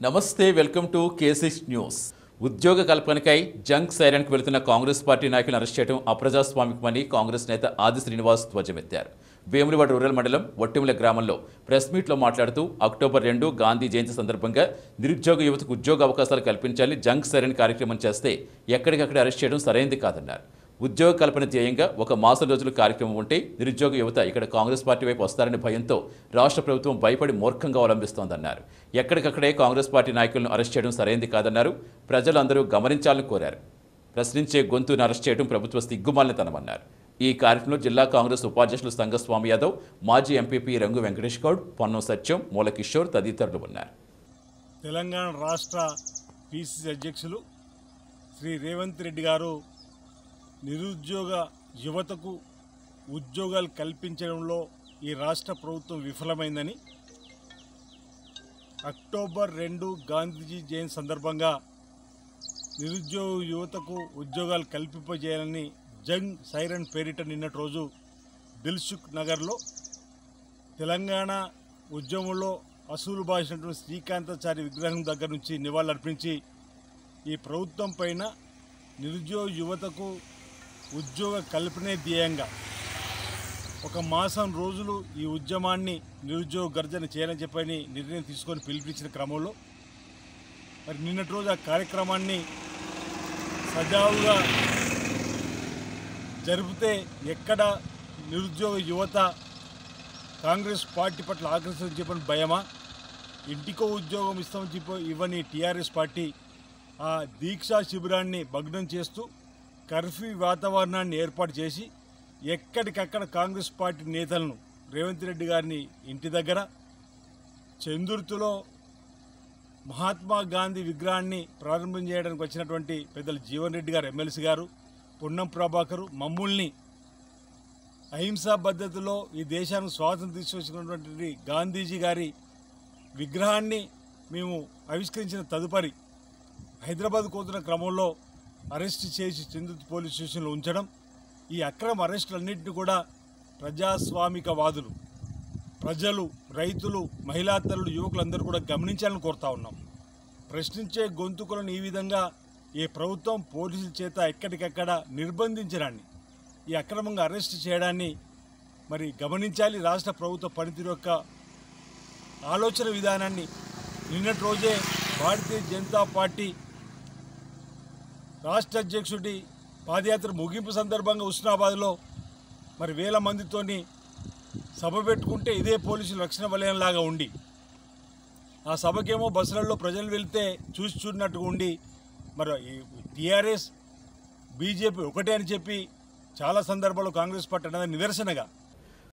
నమస్తే welcome to కేసిక్స్ news ఉద్యోగ కల్పనకై junk సైరన్కు వెళుతున్న కాంగ్రెస్ పార్టీ నాయకులను అరెస్ట్ చేయడం అప్రజాస్వామికమని కాంగ్రెస్ నేత ఆది శ్రీనివాస్ ధ్వజమెత్తారు వేములవాడ రూరల్ మండలం ఒట్టిముల గ్రామంలో ప్రెస్ మీట్లో మాట్లాడుతూ అక్టోబర్ రెండు గాంధీ జయంతి సందర్భంగా నిరుద్యోగ యువతకు ఉద్యోగ అవకాశాలు కల్పించాలి జంక్ సైరన్ కార్యక్రమం చేస్తే ఎక్కడికక్కడ అరెస్ట్ చేయడం సరైంది కాదన్నారు ఉద్యోగ కల్పన ధ్యేయంగా ఒక మాసం రోజుల కార్యక్రమం ఉంటే నిరుద్యోగ యువత ఇక్కడ కాంగ్రెస్ పార్టీ వైపు వస్తారనే భయంతో రాష్ట్ర ప్రభుత్వం భయపడి మూర్ఖంగా అవలంబిస్తోందన్నారు ఎక్కడికక్కడే కాంగ్రెస్ పార్టీ నాయకులను అరెస్ట్ చేయడం సరైంది కాదన్నారు ప్రజలందరూ గమనించాలని కోరారు ప్రశ్నించే గొంతును అరెస్ట్ చేయడం ప్రభుత్వ సిగ్గుమాలినతనమన్నారు ఈ కార్యక్రమంలో జిల్లా కాంగ్రెస్ ఉపాధ్యక్షులు సంగస్వామి యాదవ్ మాజీ ఎంపీపీ రంగు వెంకటేష్ గౌడ్ పొన్నం సత్యం మూలకిషోర్ తదితరులు ఉన్నారు తెలంగాణ రాష్ట్ర పిసిసి అధ్యక్షులు శ్రీ రేవంత్ రెడ్డి గారు నిరుద్యోగ యువతకు ఉద్యోగాలు కల్పించడంలో ఈ రాష్ట్ర ప్రభుత్వం విఫలమైందని అక్టోబర్ రెండు గాంధీజీ జయంతి సందర్భంగా నిరుద్యోగ యువతకు ఉద్యోగాలు కల్పింపజేయాలని జంగ్ సైరన్ పేరిట నిన్నటి రోజు దిల్సుఖ్ నగర్లో తెలంగాణ ఉద్యమంలో అసూలు బాసినటువంటి శ్రీకాంతాచారి విగ్రహం దగ్గర నుంచి నివాళులర్పించి ఈ ప్రభుత్వం పైన నిరుద్యోగ యువతకు ఉద్యోగ కల్పనే ధ్యేయంగా ఒక మాసం రోజులు ఈ ఉద్యమాన్ని నిరుద్యోగ గర్జన చేయాలని చెప్పని నిర్ణయం తీసుకొని పిలిపించిన క్రమంలో మరి నిన్నటి రోజు ఆ కార్యక్రమాన్ని సజావుగా జరిపితే ఎక్కడ నిరుద్యోగ యువత కాంగ్రెస్ పార్టీ పట్ల ఆకర్షించని చెప్పని భయమా ఇంటికో ఉద్యోగం ఇస్తామని చెప్పి ఇవ్వని టీఆర్ఎస్ పార్టీ ఆ దీక్షా శిబిరాన్ని భగ్నం చేస్తూ కర్ఫ్యూ వాతావరణాన్ని ఏర్పాటు చేసి ఎక్కడికక్కడ కాంగ్రెస్ పార్టీ నేతలను రేవంత్ రెడ్డి గారిని ఇంటి దగ్గర చందుర్తిలో మహాత్మా గాంధీ విగ్రహాన్ని ప్రారంభం చేయడానికి వచ్చినటువంటి పెద్దలు జీవన్ రెడ్డి గారు ఎమ్మెల్సీ గారు పొన్నం ప్రభాకరు మమ్ముల్ని అహింసా పద్ధతిలో ఈ దేశానికి స్వాతంత్రం తీసుకొచ్చినటువంటి గాంధీజీ గారి విగ్రహాన్ని మేము ఆవిష్కరించిన తదుపరి హైదరాబాద్ కోతున్న క్రమంలో అరెస్ట్ చేసి చంద్రుతి పోలీస్ స్టేషన్లో ఉంచడం ఈ అక్రమ అరెస్టులన్నింటినీ కూడా ప్రజాస్వామికవాదులు ప్రజలు రైతులు మహిళా తల్లులు యువకులందరూ కూడా గమనించాలని కోరుతా ఉన్నాం ప్రశ్నించే గొంతుకులను ఈ విధంగా ఈ ప్రభుత్వం పోలీసుల చేత ఎక్కడికక్కడ నిర్బంధించడాన్ని ఈ అక్రమంగా అరెస్ట్ చేయడాన్ని మరి గమనించాలి రాష్ట్ర ప్రభుత్వ పనితీరు యొక్క ఆలోచన విధానాన్ని నిన్నటి రోజే భారతీయ జనతా పార్టీ రాష్ట్ర అధ్యక్షుడి పాదయాత్ర ముగింపు సందర్భంగా ఉస్నాబాద్లో మరి వేల మందితోని సభ పెట్టుకుంటే ఇదే పోలీసులు రక్షణ వలయంలాగా ఉండి ఆ సభకేమో బస్సులలో ప్రజలు వెళ్తే చూసి చూడనట్టుగా ఉండి మరి ఈ టీఆర్ఎస్ బీజేపీ ఒకటే అని చెప్పి చాలా సందర్భాల్లో కాంగ్రెస్ పార్టీ అనేది నిదర్శనగా